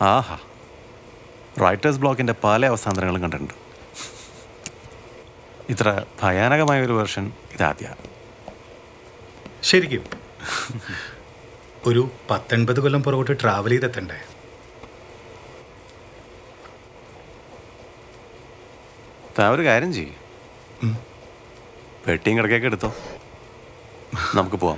ആഹാ writers ബ്ലോക്കിൻ്റെ പല അവസാന്തരങ്ങളും കണ്ടിട്ടുണ്ട് ഇത്ര ഭയാനകമായ ഒരു വെർഷൻ ഇതാദ്യമാണ് ശരിക്കും ഒരു പത്തൊൻപത് കൊല്ലം പുറകോട്ട് ട്രാവൽ ചെയ്തെത്തണ്ടേ താ ഒരു കാര്യം ചെയ്യും പെട്ടിയും കിടക്കൊക്കെ എടുത്തോ നമുക്ക് പോവാം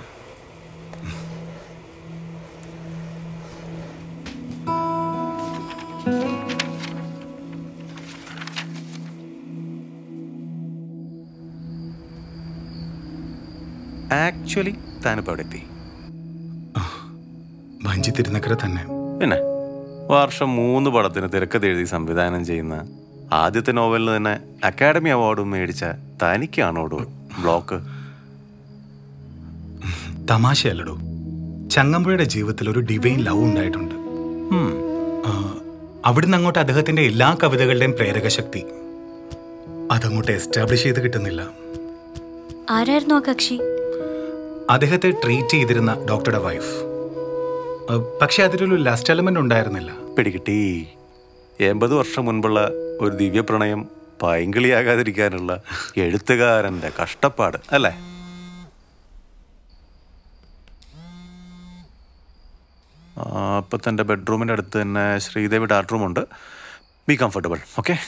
ആക്ച്വലി താനിപ്പോൾ എവിടെ എത്തി വഞ്ചി തിരുനക്കര തന്നെ പിന്നെ വർഷം മൂന്ന് പടത്തിന് തിരക്കഥ എഴുതി സംവിധാനം ചെയ്യുന്ന ആദ്യത്തെ നോവലിന് തന്നെ അക്കാഡമി അവാർഡും മേടിച്ച തനിക്കാണോടോ ബ്ലോക്ക് തമാശയല്ലടോ ചങ്ങമ്പുഴയുടെ ജീവിതത്തിൽ ഒരു ഡിവൈൻ ലവ് ഉണ്ടായിട്ടുണ്ട് ഉം. ആ, അവിടുന്ന് അങ്ങോട്ട് അദ്ദേഹത്തിന്റെ എല്ലാ കവിതകളുടെയും പ്രേരക ശക്തി അതങ്ങോട്ട് എസ്റ്റാബ്ലിഷ് ചെയ്ത് കിട്ടുന്നില്ല ആരായിരുന്നു ആ കക്ഷി അദ്ദേഹത്തെ ട്രീറ്റ് ചെയ്തിരുന്ന ഡോക്ടറുടെ വൈഫ് ആ, പക്ഷെ അതിലൊരു ലാസ്റ്റ് എലമെന്റ് ഉണ്ടായിരുന്നില്ല പിടികിട്ടി എൺപത് വർഷം മുൻപുള്ള ഒരു ദിവ്യപ്രണയം പൈങ്കിളിയാകാതിരിക്കാനുള്ള എഴുത്തുകാരൻ്റെ കഷ്ടപ്പാട് അല്ലേ അപ്പം തൻ്റെ ബെഡ്റൂമിൻ്റെ അടുത്ത് തന്നെ ശ്രീദേവി ഡാർട്ട് റൂമുണ്ട് be comfortable okay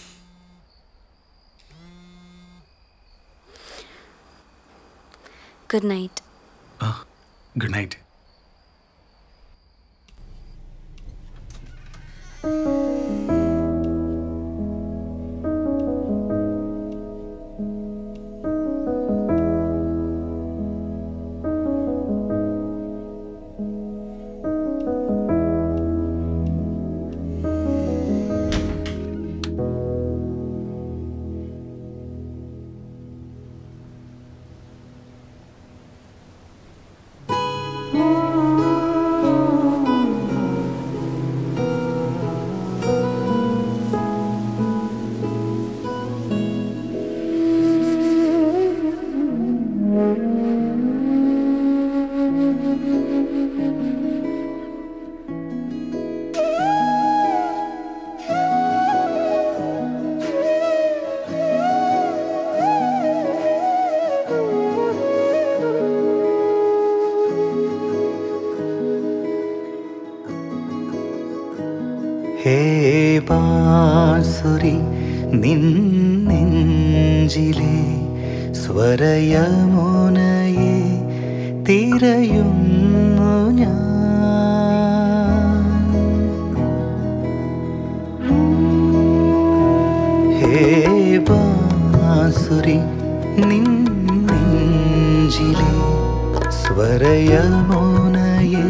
good night good night ഹേ ബാസുരി നിന്നെഞ്ചിലെ സ്വരയമുനയെ തിരയുന്നു ഞാൻ ഹേ ബാസുരി നിന്നെഞ്ചിലെ സ്വരയമുനയെ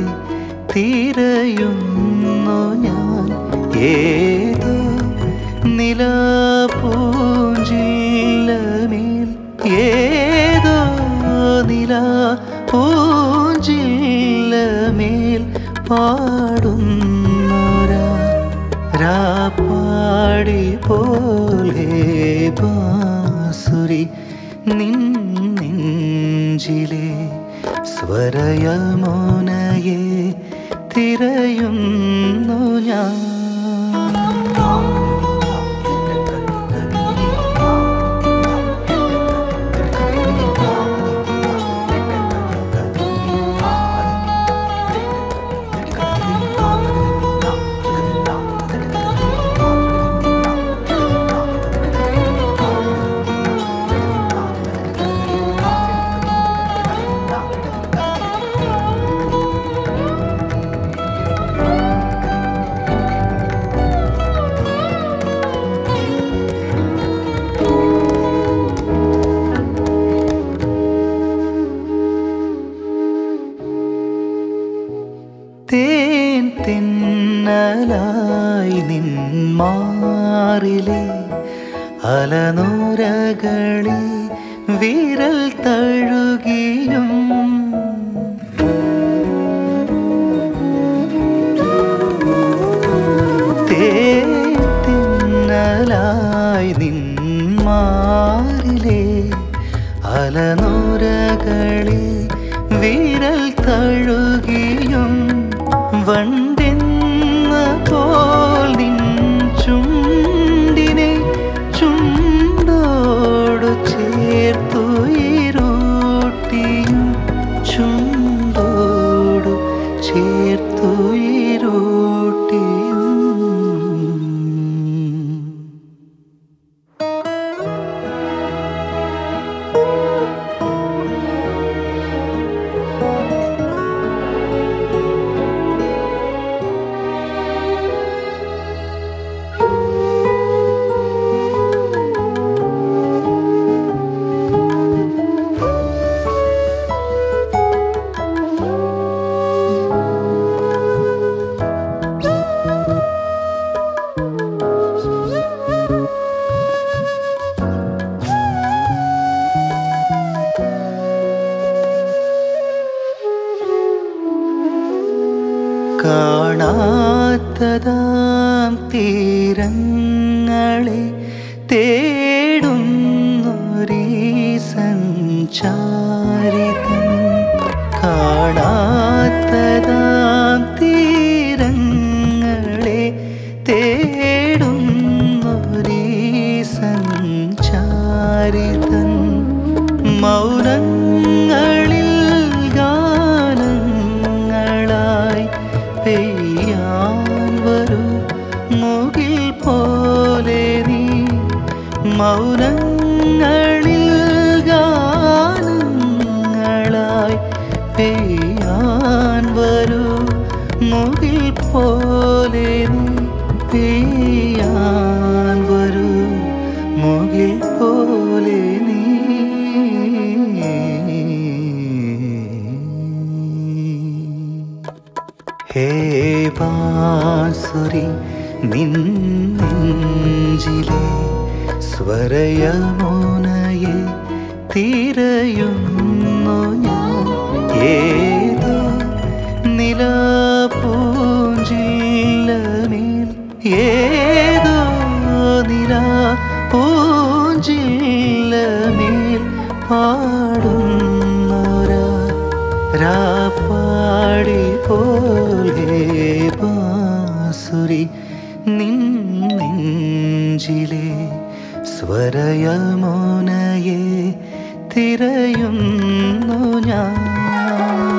തിരയുന്നു ഞാൻ ഏതോ നിലപൂഞ്ചില്ലമേൽ ഏതോ നില പൂഞ്ചില്ലമേൽ പാടുന്നൊരാ രാപ്പാടി പോലെ ബാസുരി നിൻ നെഞ്ചിലെ സ്വരയമോനയെ തിരയുന്നു ഞാൻ തേൻ തിന്നലായി നിന്മാറിലെ അലനൂരകളെ വിരൽ തഴുകിയും തേൻ തിന്നലായി നിന്മാറിലെ അലനൂരകളെ വിരൽ തഴുകിയും വണ്ടെന്ന പോ മൗനങ്ങളെ തേടുന്നൊരീ സഞ്ചാരിതൻ കാണാത്തതാം തീരങ്ങളെ തേടുന്നൊരീ സഞ്ചാരിതൻ മൗനങ്ങളിൽ ഗാനങ്ങളായി പെയ്യാൻ വരൂ മുകിൽ പോലെ നീ മൗനങ്ങളിൽ ഗാനങ്ങളായി പെയ്യാൻ വരൂ മുകിൽ പോലെ നീ പെയ്യാൻ വരൂ മുകിൽ പോലെ നീ ഹേ ബാസുരി നിന്നെഞ്ചിലെ സ്വരയമുനയെ തിരയുന്നു ഞാൻ ഏതോ നിലപൂഞ്ചില്ലമേൽ ഏതോ നില പൂഞ്ചില്ലമേൽ പാടുന്നൊരാ രാപ്പാടി പോലെ ബാസുരി നിന്നെഞ്ചിലെ സ്വരയമുനയെ തിരയുന്നു ഞാൻ